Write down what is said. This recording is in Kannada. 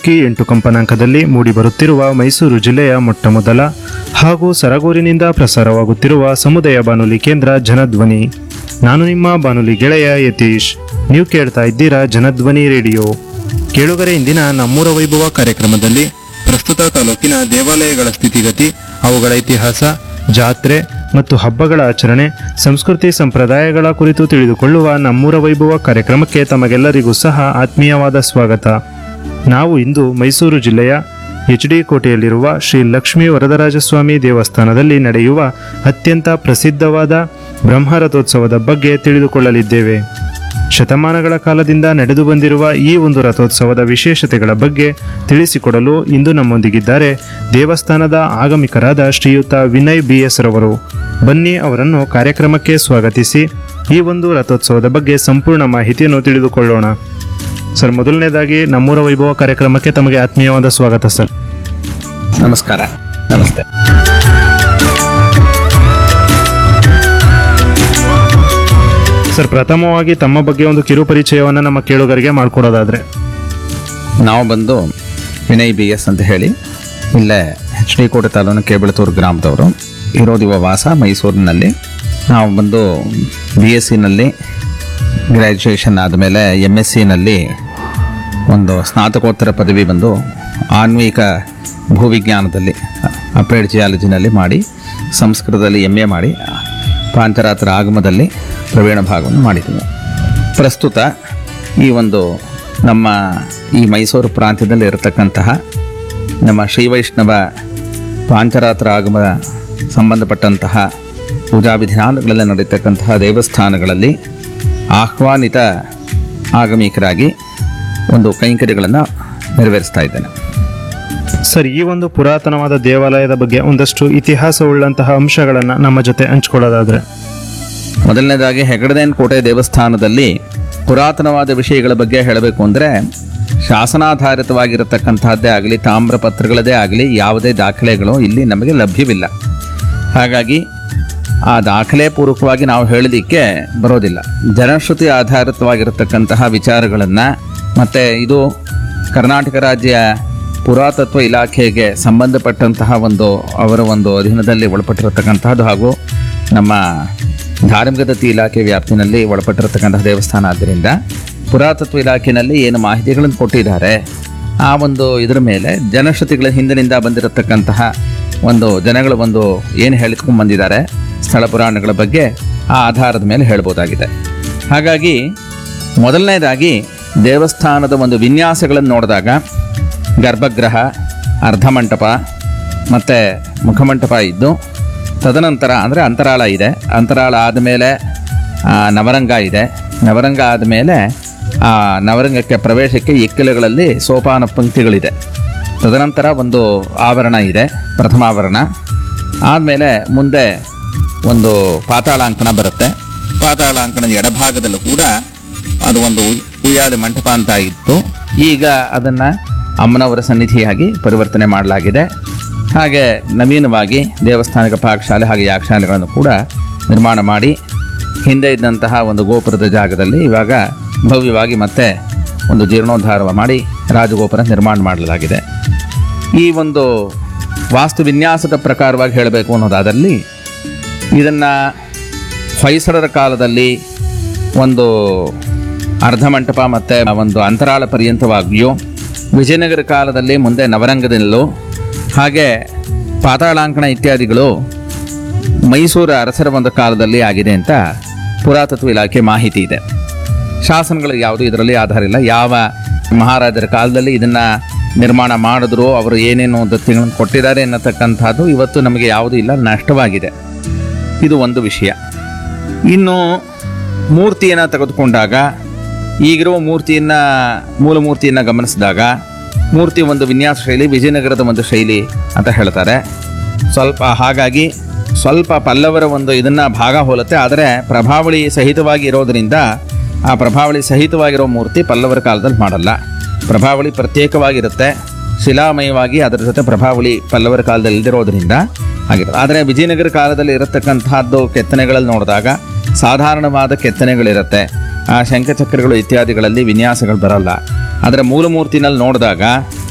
ತೊಂಬತ್ತಕ್ಕಿ ಎಂಟು ಕಂಪನಾಂಕದಲ್ಲಿ ಮೂಡಿಬರುತ್ತಿರುವ ಮೈಸೂರು ಜಿಲ್ಲೆಯ ಮೊಟ್ಟಮೊದಲ ಹಾಗೂ ಸರಗೂರಿನಿಂದ ಪ್ರಸಾರವಾಗುತ್ತಿರುವ ಸಮುದಾಯ ಬಾನುಲಿ ಕೇಂದ್ರ ಜನಧ್ವನಿ ನಾನು ನಿಮ್ಮ ಬಾನುಲಿ ಗೆಳೆಯ ಯತೀಶ್ ನೀವು ಕೇಳ್ತಾ ಇದ್ದೀರಾ ಜನಧ್ವನಿ ರೇಡಿಯೋ ಕೇಳುಗರೆ ಇಂದಿನ ನಮ್ಮೂರ ವೈಭವ ಕಾರ್ಯಕ್ರಮದಲ್ಲಿ ಪ್ರಸ್ತುತ ತಾಲೂಕಿನ ದೇವಾಲಯಗಳ ಸ್ಥಿತಿಗತಿ ಅವುಗಳ ಇತಿಹಾಸ ಜಾತ್ರೆ ಮತ್ತು ಹಬ್ಬಗಳ ಆಚರಣೆ ಸಂಸ್ಕೃತಿ ಸಂಪ್ರದಾಯಗಳ ಕುರಿತು ತಿಳಿದುಕೊಳ್ಳುವ ನಮ್ಮೂರ ವೈಭವ ಕಾರ್ಯಕ್ರಮಕ್ಕೆ ತಮಗೆಲ್ಲರಿಗೂ ಸಹ ಆತ್ಮೀಯವಾದ ಸ್ವಾಗತ ನಾವು ಇಂದು ಮೈಸೂರು ಜಿಲ್ಲೆಯ ಎಚ್ ಡಿ ಕೋಟೆಯಲ್ಲಿರುವ ಶ್ರೀ ಲಕ್ಷ್ಮೀ ವರದರಾಜಸ್ವಾಮಿ ದೇವಸ್ಥಾನದಲ್ಲಿ ನಡೆಯುವ ಅತ್ಯಂತ ಪ್ರಸಿದ್ಧವಾದ ಬ್ರಹ್ಮರಥೋತ್ಸವದ ಬಗ್ಗೆ ತಿಳಿದುಕೊಳ್ಳಲಿದ್ದೇವೆ ಶತಮಾನಗಳ ಕಾಲದಿಂದ ನಡೆದು ಬಂದಿರುವ ಈ ಒಂದು ರಥೋತ್ಸವದ ವಿಶೇಷತೆಗಳ ಬಗ್ಗೆ ತಿಳಿಸಿಕೊಡಲು ಇಂದು ನಮ್ಮೊಂದಿಗಿದ್ದಾರೆ ದೇವಸ್ಥಾನದ ಆಗಮಿಕರಾದ ಶ್ರೀಯುತ ವಿನಯ್ ಬಿ ಎಸ್ ರವರು ಬನ್ನಿ ಅವರನ್ನು ಕಾರ್ಯಕ್ರಮಕ್ಕೆ ಸ್ವಾಗತಿಸಿ ಈ ಒಂದು ರಥೋತ್ಸವದ ಬಗ್ಗೆ ಸಂಪೂರ್ಣ ಮಾಹಿತಿಯನ್ನು ತಿಳಿದುಕೊಳ್ಳೋಣ ಸರ್ ಮೊದಲನೇದಾಗಿ ನಮ್ಮೂರ ವೈಭವ ಕಾರ್ಯಕ್ರಮಕ್ಕೆ ತಮಗೆ ಆತ್ಮೀಯವಾದ ಸ್ವಾಗತ ಸರ್ ನಮಸ್ಕಾರ ನಮಸ್ತೆ ಸರ್ ಪ್ರಥಮವಾಗಿ ತಮ್ಮ ಬಗ್ಗೆ ಒಂದು ಕಿರು ಪರಿಚಯವನ್ನು ನಮ್ಮ ಕೇಳುಗರಿಗೆ ಮಾಡಿಕೊಡೋದಾದ್ರೆ ನಾವು ಬಂದು ವಿನಯ್ ಬಿ ಎಸ್ ಅಂತ ಹೇಳಿ ಇಲ್ಲೇ ಎಚ್ ಡಿ ಕೋಟೆ ತಾಲೂಕು ಕೇಬಳತೂರು ಗ್ರಾಮದವರು ಇರೋದಿವ ವಾಸ ಮೈಸೂರಿನಲ್ಲಿ ನಾವು ಬಂದು ಬಿ ಎಸ್ ಸಿನಲ್ಲಿ ಗ್ರ್ಯಾಜುಯೇಷನ್ ಆದಮೇಲೆ ಎಮ್ ಎಸ್ ಸಿನಲ್ಲಿ ಒಂದು ಸ್ನಾತಕೋತ್ತರ ಪದವಿ ಬಂದು ಆನ್ವೀಕ ಭೂವಿಜ್ಞಾನದಲ್ಲಿ ಅಪ್ಲೈಡ್ ಜಿಯಾಲಜಿನಲ್ಲಿ ಮಾಡಿ ಸಂಸ್ಕೃತದಲ್ಲಿ ಎಮ್ ಎ ಮಾಡಿ ಪಾಂಚರಾತ್ರ ಆಗಮದಲ್ಲಿ ಪ್ರವೀಣ ಭಾಗವನ್ನು ಮಾಡಿದ್ದೀವಿ ಪ್ರಸ್ತುತ ಈ ಒಂದು ನಮ್ಮ ಈ ಮೈಸೂರು ಪ್ರಾಂತ್ಯದಲ್ಲಿ ಇರತಕ್ಕಂತಹ ನಮ್ಮ ಶ್ರೀ ವೈಷ್ಣವ ಪಾಂಚರಾತ್ರ ಆಗಮ ಸಂಬಂಧಪಟ್ಟಂತಹ ಪೂಜಾ ವಿಧಾನಗಳಲ್ಲಿ ನಡೀತಕ್ಕಂತಹ ದೇವಸ್ಥಾನಗಳಲ್ಲಿ ಆಹ್ವಾನಿತ ಆಗಮಿಕರಾಗಿ ಒಂದು ಕೈಂಕರ್ಯಗಳನ್ನು ನೆರವೇರಿಸ್ತಾ ಇದ್ದೇನೆ ಸರ್ ಈ ಒಂದು ಪುರಾತನವಾದ ದೇವಾಲಯದ ಬಗ್ಗೆ ಒಂದಷ್ಟು ಇತಿಹಾಸವುಳ್ಳಂತಹ ಅಂಶಗಳನ್ನು ನಮ್ಮ ಜೊತೆ ಹಂಚ್ಕೊಳ್ಳೋದಾದ್ರೆ ಮೊದಲನೇದಾಗಿ ಹೆಗಡದೇನ್ ಕೋಟೆ ದೇವಸ್ಥಾನದಲ್ಲಿ ಪುರಾತನವಾದ ವಿಷಯಗಳ ಬಗ್ಗೆ ಹೇಳಬೇಕು ಅಂದರೆ ಶಾಸನಾಧಾರಿತವಾಗಿರತಕ್ಕಂತಹದ್ದೇ ಆಗಲಿ ತಾಮ್ರ ಪತ್ರಗಳದೇ ಆಗಲಿ ಯಾವುದೇ ದಾಖಲೆಗಳು ಇಲ್ಲಿ ನಮಗೆ ಲಭ್ಯವಿಲ್ಲ ಹಾಗಾಗಿ ಆ ದಾಖಲೆ ಪೂರ್ವಕವಾಗಿ ನಾವು ಹೇಳಲಿಕ್ಕೆ ಬರೋದಿಲ್ಲ ಜನಶ್ರುತಿ ಆಧಾರಿತವಾಗಿರತಕ್ಕಂತಹ ವಿಚಾರಗಳನ್ನು ಮತ್ತು ಇದು ಕರ್ನಾಟಕ ರಾಜ್ಯ ಪುರಾತತ್ವ ಇಲಾಖೆಗೆ ಸಂಬಂಧಪಟ್ಟಂತಹ ಒಂದು ಅವರ ಒಂದು ಅಧೀನದಲ್ಲಿ ಒಳಪಟ್ಟಿರತಕ್ಕಂತಹದ್ದು ಹಾಗೂ ನಮ್ಮ ಧಾರ್ಮಿಕ ದತ್ತಿ ಇಲಾಖೆ ವ್ಯಾಪ್ತಿನಲ್ಲಿ ಒಳಪಟ್ಟಿರತಕ್ಕಂತಹ ದೇವಸ್ಥಾನ ಆದ್ದರಿಂದ ಪುರಾತತ್ವ ಇಲಾಖೆಯಲ್ಲಿ ಏನು ಮಾಹಿತಿಗಳನ್ನು ಕೊಟ್ಟಿದ್ದಾರೆ ಆ ಒಂದು ಇದರ ಮೇಲೆ ಜನಶ್ರುತಿಗಳ ಹಿಂದಿನಿಂದ ಬಂದಿರತಕ್ಕಂತಹ ಒಂದು ಜನಗಳು ಒಂದು ಏನು ಹೇಳಿದ್ಕೊಂಡು ಬಂದಿದ್ದಾರೆ ಸ್ಥಳ ಪುರಾಣಗಳ ಬಗ್ಗೆ ಆ ಆಧಾರದ ಮೇಲೆ ಹೇಳ್ಬೋದಾಗಿದೆ ಹಾಗಾಗಿ ಮೊದಲನೇದಾಗಿ ದೇವಸ್ಥಾನದ ಒಂದು ವಿನ್ಯಾಸಗಳನ್ನು ನೋಡಿದಾಗ ಗರ್ಭಗೃಹ ಅರ್ಧಮಂಟಪ ಮತ್ತು ಮುಖಮಂಟಪ ಇದ್ದು ತದನಂತರ ಅಂದರೆ ಅಂತರಾಳ ಇದೆ ಅಂತರಾಳ ಆದಮೇಲೆ ನವರಂಗ ಇದೆ ನವರಂಗ ಆದಮೇಲೆ ಆ ನವರಂಗಕ್ಕೆ ಪ್ರವೇಶಕ್ಕೆ ಇಕ್ಕಲುಗಳಲ್ಲಿ ಸೋಪಾನ ಪಂಕ್ತಿಗಳಿದೆ ತದನಂತರ ಒಂದು ಆವರಣ ಇದೆ ಪ್ರಥಮಾವರಣ ಆದಮೇಲೆ ಮುಂದೆ ಒಂದು ಪಾತಾಳಾಂಕಣ ಬರುತ್ತೆ ಪಾತಾಳಾಂಕಣದ ಎಡಭಾಗದಲ್ಲೂ ಕೂಡ ಅದು ಒಂದು ಉಯ್ಯಾಲೆ ಮಂಟಪ ಅಂತ ಇತ್ತು ಈಗ ಅದನ್ನು ಅಮ್ಮನವರ ಸನ್ನಿಧಿಯಾಗಿ ಪರಿವರ್ತನೆ ಮಾಡಲಾಗಿದೆ ಹಾಗೆ ನವೀನವಾಗಿ ದೇವಸ್ಥಾನದ ಪಾಕಶಾಲೆ ಹಾಗೆ ಯಾಗಶಾಲೆಗಳನ್ನು ಕೂಡ ನಿರ್ಮಾಣ ಮಾಡಿ ಹಿಂದೆ ಇದ್ದಂತಹ ಒಂದು ಗೋಪುರದ ಜಾಗದಲ್ಲಿ ಇವಾಗ ಭವ್ಯವಾಗಿ ಮತ್ತೆ ಒಂದು ಜೀರ್ಣೋದ್ಧಾರ ಮಾಡಿ ರಾಜಗೋಪುರ ನಿರ್ಮಾಣ ಮಾಡಲಾಗಿದೆ ಈ ಒಂದು ವಾಸ್ತು ವಿನ್ಯಾಸದ ಪ್ರಕಾರವಾಗಿ ಹೇಳಬೇಕು ಅನ್ನೋದಾದಲ್ಲಿ ಇದನ್ನು ಹೊಯ್ಸಳರ ಕಾಲದಲ್ಲಿ ಒಂದು ಅರ್ಧಮಂಟಪ ಮತ್ತು ಒಂದು ಅಂತರಾಳ ಪರ್ಯಂತವಾಗಿಯೂ ವಿಜಯನಗರ ಕಾಲದಲ್ಲಿ ಮುಂದೆ ನವರಂಗದಲ್ಲೂ ಹಾಗೆ ಪಾತಾಳಾಂಕಣ ಇತ್ಯಾದಿಗಳು ಮೈಸೂರು ಅರಸರ ಒಂದು ಕಾಲದಲ್ಲಿ ಆಗಿದೆ ಅಂತ ಪುರಾತತ್ವ ಇಲಾಖೆ ಮಾಹಿತಿ ಇದೆ ಶಾಸನಗಳು ಯಾವುದು ಇದರಲ್ಲಿ ಆಧಾರ ಇಲ್ಲ ಯಾವ ಮಹಾರಾಜರ ಕಾಲದಲ್ಲಿ ಇದನ್ನು ನಿರ್ಮಾಣ ಮಾಡಿದ್ರು ಅವರು ಏನೇನು ದತ್ತಿಗಳನ್ನು ಕೊಟ್ಟಿದ್ದಾರೆ ಅನ್ನತಕ್ಕಂಥದ್ದು ಇವತ್ತು ನಮಗೆ ಯಾವುದೂ ಇಲ್ಲ ನಷ್ಟವಾಗಿದೆ ಇದು ಒಂದು ವಿಷಯ ಇನ್ನು ಮೂರ್ತಿಯನ್ನು ತೆಗೆದುಕೊಂಡಾಗ ಈಗಿರುವ ಮೂರ್ತಿಯನ್ನು ಮೂಲ ಮೂರ್ತಿಯನ್ನು ಗಮನಿಸಿದಾಗ ಮೂರ್ತಿ ಒಂದು ವಿನ್ಯಾಸ ಶೈಲಿ ವಿಜಯನಗರದ ಒಂದು ಶೈಲಿ ಅಂತ ಹೇಳ್ತಾರೆ ಸ್ವಲ್ಪ ಹಾಗಾಗಿ ಸ್ವಲ್ಪ ಪಲ್ಲವರ ಒಂದು ಇದನ್ನು ಭಾಗ ಹೋಲುತ್ತೆ ಆದರೆ ಪ್ರಭಾವಳಿ ಸಹಿತವಾಗಿ ಇರೋದರಿಂದ ಆ ಪ್ರಭಾವಳಿ ಸಹಿತವಾಗಿರೋ ಮೂರ್ತಿ ಪಲ್ಲವರ ಕಾಲದಲ್ಲಿ ಮಾಡಲ್ಲ ಪ್ರಭಾವಳಿ ಪ್ರತ್ಯೇಕವಾಗಿರುತ್ತೆ ಶಿಲಾಮಯವಾಗಿ ಅದರ ಜೊತೆ ಪ್ರಭಾವಳಿ ಪಲ್ಲವರ ಕಾಲದಲ್ಲಿ ಇಲ್ದಿರೋದ್ರಿಂದ ಆಗಿರುತ್ತೆ ಆದರೆ ವಿಜಯನಗರ ಕಾಲದಲ್ಲಿ ಇರತಕ್ಕಂತಹದ್ದು ಕೆತ್ತನೆಗಳಲ್ಲಿ ನೋಡಿದಾಗ ಸಾಧಾರಣವಾದ ಕೆತ್ತನೆಗಳಿರುತ್ತೆ ಆ ಶಂಖಚಕ್ರಗಳು ಇತ್ಯಾದಿಗಳಲ್ಲಿ ವಿನ್ಯಾಸಗಳು ಬರಲ್ಲ ಆದರೆ ಮೂಲ ಮೂರ್ತಿನಲ್ಲಿ ನೋಡಿದಾಗ